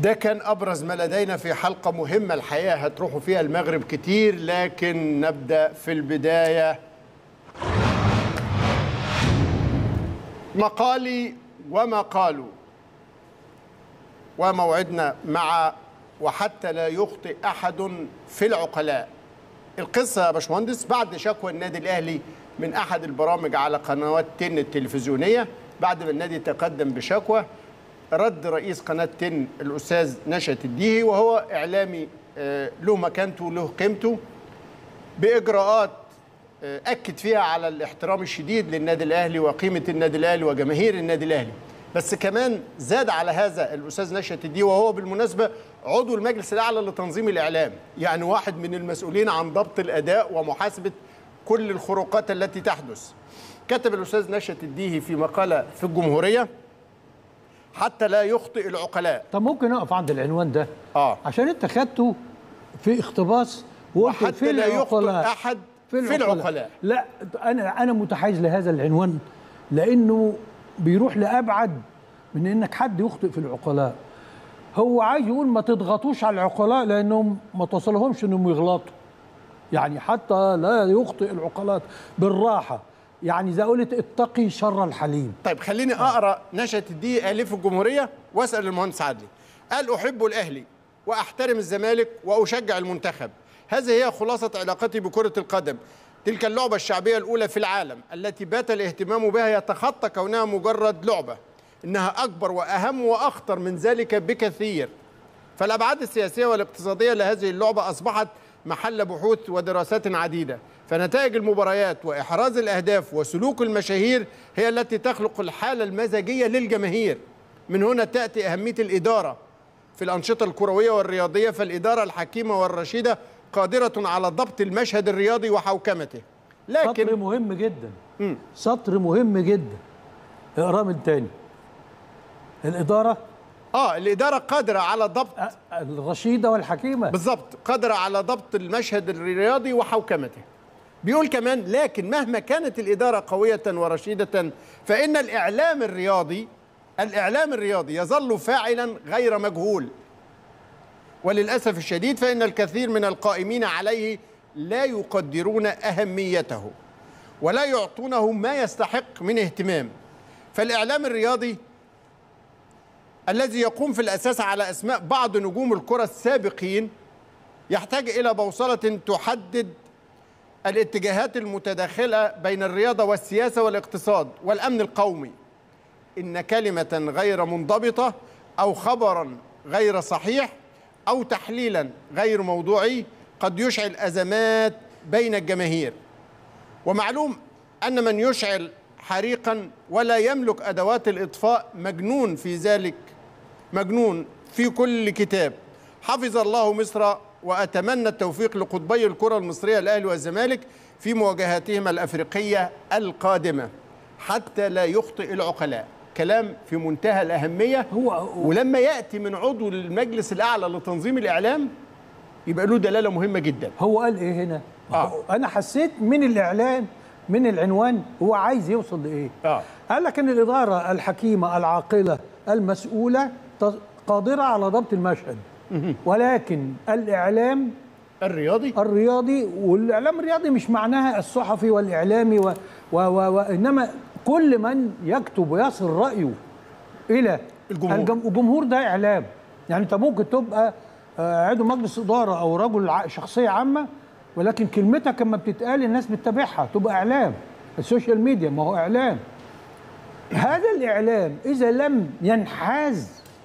ده كان ابرز ما لدينا في حلقه مهمه الحقيقه هتروحوا فيها المغرب كتير لكن نبدا في البدايه مقالي وما قالوا وموعدنا مع وحتى لا يخطئ احد في العقلاء القصه يا باشمهندس بعد شكوى النادي الاهلي من احد البرامج على قنوات تن التلفزيونيه بعد ما النادي تقدم بشكوى رد رئيس قناه تن الاستاذ نشأت الديهي وهو اعلامي آه، له مكانته وله قيمته باجراءات آه، اكد فيها على الاحترام الشديد للنادي الاهلي وقيمه النادي الاهلي وجماهير النادي الاهلي بس كمان زاد على هذا الاستاذ نشأت الديهي وهو بالمناسبه عضو المجلس الاعلى لتنظيم الاعلام يعني واحد من المسؤولين عن ضبط الاداء ومحاسبه كل الخروقات التي تحدث كتب الاستاذ نشأت الديهي في مقاله في الجمهوريه حتى لا يخطئ العقلاء طب ممكن اقف عند العنوان ده اه عشان انت خدته في اقتباس وقلت وحتى في لا يخطئ العقلاء احد في العقلاء لا انا انا متحيز لهذا العنوان لانه بيروح لابعد من انك حد يخطئ في العقلاء هو عايز يقول ما تضغطوش على العقلاء لانهم ما توصلهمش انهم يغلطوا يعني حتى لا يخطئ العقلاء بالراحه يعني اذا قلت اتقي شر الحليم طيب خليني اقرا نشأت الدقيقه الف الجمهوريه واسال المهندس عدلي قال احب الاهلي واحترم الزمالك واشجع المنتخب هذه هي خلاصه علاقتي بكره القدم تلك اللعبه الشعبيه الاولى في العالم التي بات الاهتمام بها يتخطى كونها مجرد لعبه انها اكبر واهم واخطر من ذلك بكثير فالابعاد السياسيه والاقتصاديه لهذه اللعبه اصبحت محل بحوث ودراسات عديده فنتائج المباريات واحراز الاهداف وسلوك المشاهير هي التي تخلق الحاله المزاجيه للجماهير من هنا تاتي اهميه الاداره في الانشطه الكرويه والرياضيه فالاداره الحكيمه والرشيده قادره على ضبط المشهد الرياضي وحوكمته سطر لكن مهم جدا سطر مهم جدا اقراه من تاني الاداره اه الاداره قادره على ضبط الرشيده والحكيمه بالظبط قادرة على ضبط المشهد الرياضي وحوكمته بيقول كمان لكن مهما كانت الإدارة قوية ورشيدة فإن الإعلام الرياضي الإعلام الرياضي يظل فاعلا غير مجهول وللأسف الشديد فإن الكثير من القائمين عليه لا يقدرون أهميته ولا يعطونه ما يستحق من اهتمام فالإعلام الرياضي الذي يقوم في الأساس على أسماء بعض نجوم الكرة السابقين يحتاج إلى بوصلة تحدد الاتجاهات المتداخلة بين الرياضة والسياسة والاقتصاد والأمن القومي إن كلمة غير منضبطة أو خبرا غير صحيح أو تحليلا غير موضوعي قد يشعل أزمات بين الجماهير ومعلوم أن من يشعل حريقا ولا يملك أدوات الإطفاء مجنون في ذلك مجنون في كل كتاب حفظ الله مصر وأتمنى التوفيق لقطبي الكرة المصرية الأهلي والزمالك في مواجهاتهما الأفريقية القادمة حتى لا يخطئ العقلاء كلام في منتهى الأهمية هو- ولما يأتي من عضو المجلس الأعلى لتنظيم الإعلام يبقى له دلالة مهمة جدا هو قال ايه هنا آه. انا حسيت من الاعلان من العنوان هو عايز يوصل لايه آه. قال لك ان الاداره الحكيمه العاقله المسؤوله ت- قادره على ضبط المشهد ولكن الاعلام الرياضي الرياضي والاعلام الرياضي مش معناها الصحفي والاعلامي و و و وانما كل من يكتب ويصل رايه الى الجمهور. الجم- الجمهور ده اعلام يعني انت ممكن تبقى آه، عضو مجلس اداره او رجل ع- شخصيه عامه ولكن كلمتك لما بتتقال الناس بتتابعها تبقى اعلام السوشيال ميديا ما هو اعلام هذا الاعلام اذا لم ينحاز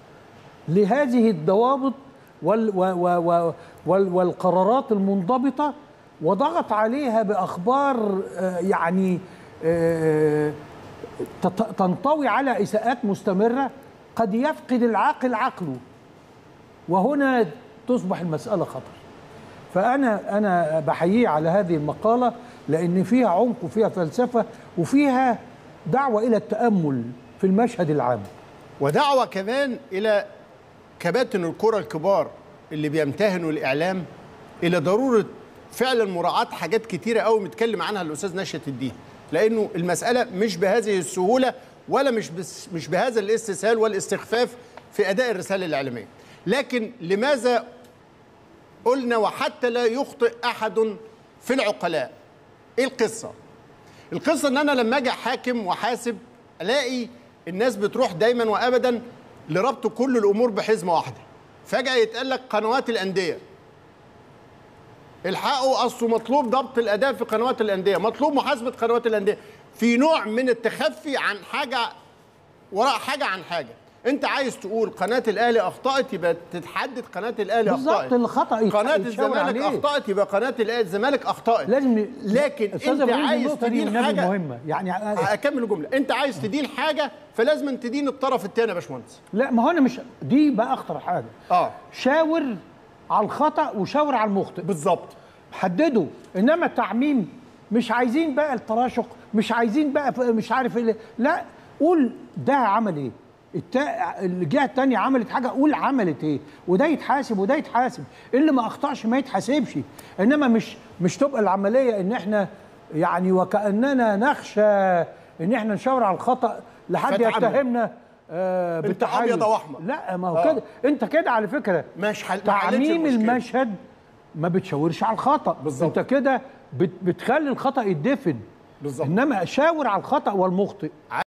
لهذه الضوابط وال و و و وال والقرارات المنضبطة وضغط عليها بأخبار آه، يعني آه، تت- تنطوي على إساءات مستمرة قد يفقد العاقل عقله وهنا تصبح المسألة خطر فأنا أنا بحييه على هذه المقالة لأن فيها عمق وفيها فلسفة وفيها دعوة إلى التأمل في المشهد العام ودعوة كمان إلى كباتن الكرة الكبار اللي بيمتهنوا الإعلام إلى ضرورة فعلا مراعاة حاجات كتيرة قوي متكلم عنها الأستاذ نشأت الدين لأنه المسألة مش بهذه السهولة ولا مش بس مش بهذا الاستسهال والاستخفاف في أداء الرسالة الإعلامية لكن لماذا قلنا وحتى لا يخطئ احد في العقلاء ايه القصه القصه ان انا لما اجي حاكم وحاسب الاقي الناس بتروح دايما وابدا لربط كل الامور بحزمه واحده فجاه يتقال لك قنوات الانديه الحقوا اصله مطلوب ضبط الاداء في قنوات الانديه مطلوب محاسبه قنوات الانديه في نوع من التخفي عن حاجه وراء حاجه عن حاجه انت عايز تقول قناه الاهلي اخطات يبقى تتحدد قناه الاهلي بالظبط اخطات الخطا يتش- قناه يتشاور الزمالك عليه. اخطات يبقى قناه الأهلي- الزمالك اخطات لازم ي- لكن أستاذ انت إبراهيم عايز النقطة دي تدين والنبي حاجه مهمه يعني اكمل الجمله انت عايز تدين حاجه فلازم تدين الطرف الثاني يا باشمهندس لا ما هو انا مش دي بقى اخطر حاجه اه شاور على الخطا وشاور على المخطئ بالظبط حددوا انما التعميم مش عايزين بقى التراشق مش عايزين بقى ف- مش عارف ايه لا قول ده عمل ايه التا... الجهه الثانيه عملت حاجه قول عملت ايه وده يتحاسب وده يتحاسب اللي ما اخطاش ما يتحاسبش انما مش مش تبقى العمليه ان احنا يعني وكاننا نخشى ان احنا نشاور على الخطا لحد فتعمم. يتهمنا آه أنت بالتحيز. أبيض وأحمر. لا ما هو آه. كده انت كده على فكره مش حل... ما حلتش تعميم المشكلة. المشهد ما بتشاورش على الخطا بالظبط. انت كده بت- بتخلي الخطا يدفن بالظبط. انما شاور على الخطا والمخطئ